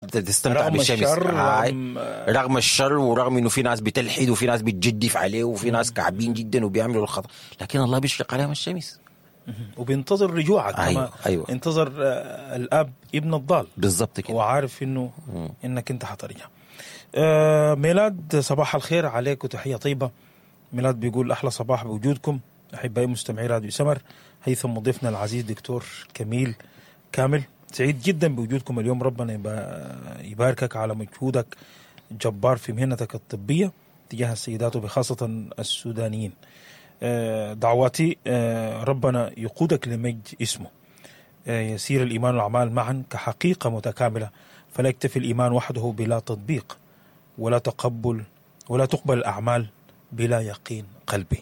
تستمتع رغم بالشمس الشر، هاي. رغم- رغم الشر ورغم انه في ناس بتلحد وفي ناس بتجدف عليه وفي ناس كعبين جدا وبيعملوا الخطا لكن الله بيشرق عليهم الشمس وبينتظر رجوعك أيوة، كما أيوة. انتظر آه، الاب ابن الضال بالضبط كده هو عارف انه انك انت حترجع آه ميلاد صباح الخير عليك وتحيه طيبه ميلاد بيقول احلى صباح بوجودكم احبائي مستمعي راديو سمر هيثم مضيفنا العزيز دكتور كميل كامل سعيد جدا بوجودكم اليوم ربنا يبا- يباركك على مجهودك جبار في مهنتك الطبيه تجاه السيدات وبخاصه السودانيين آه، دعواتي آه، ربنا يقودك لمجد اسمه آه، يسير الإيمان والأعمال معا كحقيقة متكاملة فلا يكتفي الإيمان وحده بلا تطبيق ولا تقبل ولا تقبل الأعمال بلا يقين قلبي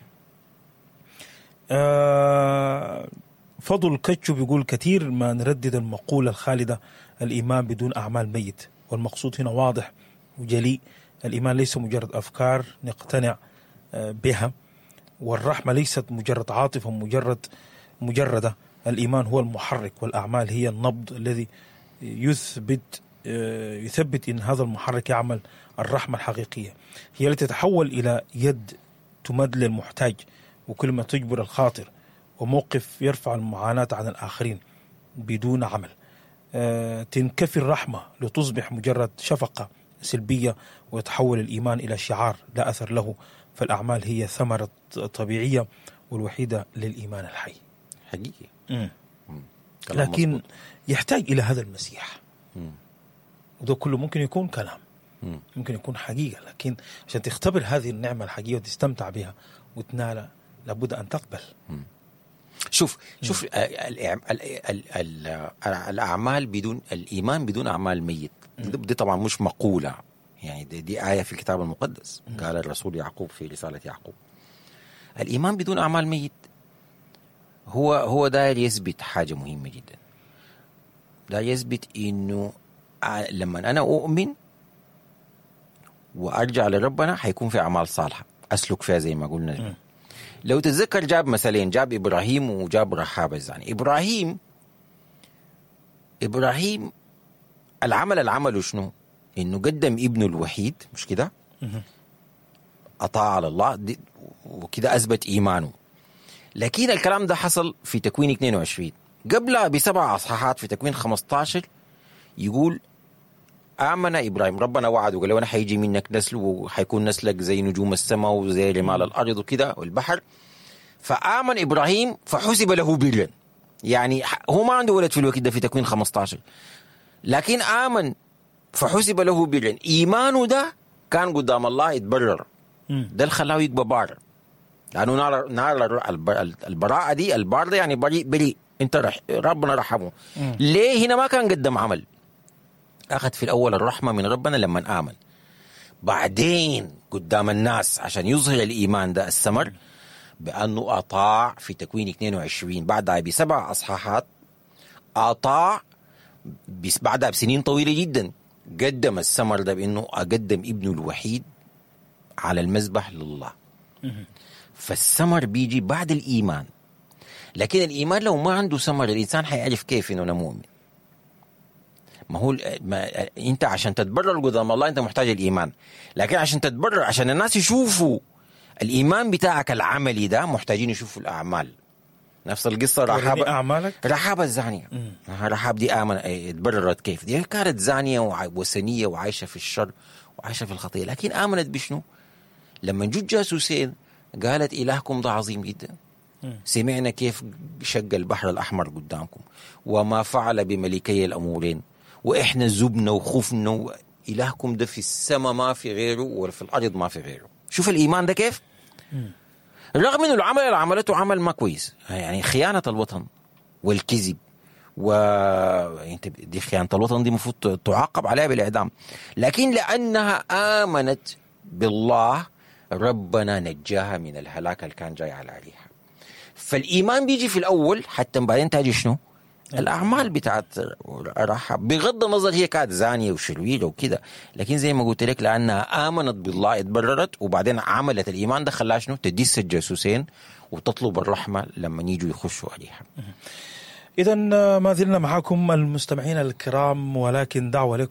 آه، فضل كتشو بيقول كثير ما نردد المقولة الخالدة الإيمان بدون أعمال ميت والمقصود هنا واضح وجلي الإيمان ليس مجرد أفكار نقتنع آه، بها والرحمة ليست مجرد عاطفة مجرد مجردة الإيمان هو المحرك والأعمال هي النبض الذي يثبت آه، يثبت أن هذا المحرك يعمل الرحمة الحقيقية هي التي تتحول إلى يد تمد للمحتاج وكلمة تجبر الخاطر وموقف يرفع المعاناة عن الآخرين بدون عمل آه، تنكفي الرحمة لتصبح مجرد شفقة سلبية ويتحول الإيمان إلى شعار لا أثر له فالأعمال هي ثمرة طبيعية والوحيدة للإيمان الحي حقيقي مم. كلام لكن مظبوط. يحتاج إلى هذا المسيح مم. وده كله ممكن يكون كلام مم. ممكن يكون حقيقة لكن عشان تختبر هذه النعمة الحقيقية وتستمتع بها وتنالها لابد أن تقبل شوف شوف ال- ال- ال- ال- ال- الاعمال بدون الايمان بدون اعمال ميت دي دي طبعا مش مقوله يعني دي, دي ايه في الكتاب المقدس قال الرسول يعقوب في رساله يعقوب الايمان بدون اعمال ميت هو هو داير يثبت حاجه مهمه جدا داير يثبت انه ع- لما انا اؤمن وارجع لربنا حيكون في اعمال صالحه اسلك فيها زي ما قلنا لو تتذكر جاب مثلين جاب ابراهيم وجاب رحاب الزاني ابراهيم ابراهيم العمل اللي عمله شنو؟ انه قدم ابنه الوحيد مش كده؟ اطاع على الله دي- وكده اثبت ايمانه لكن الكلام ده حصل في تكوين 22 قبلها بسبع اصحاحات في تكوين 15 يقول آمن إبراهيم ربنا وعده قال له أنا حيجي منك نسل وحيكون نسلك زي نجوم السماء وزي رمال الأرض وكده والبحر فآمن إبراهيم فحسب له برا يعني ح- هو ما عنده ولد في الوقت ده في تكوين 15 لكن آمن فحسب له برا إيمانه ده كان قدام الله يتبرر مم. ده اللي خلاه يبقى بار لأنه نال نال الر- الب- البراءة دي البار ده يعني بريء بريء انت رح ربنا رحمه مم. ليه هنا ما كان قدم عمل أخذ في الأول الرحمة من ربنا لما آمن بعدين قدام الناس عشان يظهر الإيمان ده الثمر بأنه أطاع في تكوين 22 بعدها بسبع أصحاحات أطاع بس بعدها بسنين طويلة جدا قدم الثمر ده بأنه أقدم ابنه الوحيد على المذبح لله فالثمر بيجي بعد الإيمان لكن الإيمان لو ما عنده ثمر الإنسان حيعرف كيف إنه أنا مؤمن ما هو ما انت عشان تتبرر قدام الله انت محتاج الايمان لكن عشان تتبرر عشان الناس يشوفوا الايمان بتاعك العملي ده محتاجين يشوفوا الاعمال نفس القصه وريني رحاب أعمالك رحاب الزانيه مم. رحاب دي امن اه، اتبررت كيف دي كانت زانيه وع- وثنيه وعايشه في الشر وعايشه في الخطيه لكن امنت بشنو؟ لما جو جاسوسين قالت الهكم ده عظيم جدا مم. سمعنا كيف شق البحر الأحمر قدامكم وما فعل بملكي الأمورين وإحنا زبنا وخفنا و- إلهكم ده في السماء ما في غيره ولا في الأرض ما في غيره شوف الإيمان ده كيف رغم انه العمل اللي عملته عمل ما كويس يعني خيانه الوطن والكذب و انت دي خيانه الوطن دي المفروض تعاقب عليها بالاعدام لكن لانها امنت بالله ربنا نجاها من الهلاك اللي كان جاي على عليها فالايمان بيجي في الاول حتى بعدين تاجي شنو؟ الاعمال بتاعت رحب بغض النظر هي كانت زانيه وشريره وكده لكن زي ما قلت لك لانها امنت بالله اتبررت وبعدين عملت الايمان ده خلاها شنو؟ تدس الجاسوسين وتطلب الرحمه لما يجوا يخشوا عليها. إذا ما زلنا معكم المستمعين الكرام ولكن دعوة لكم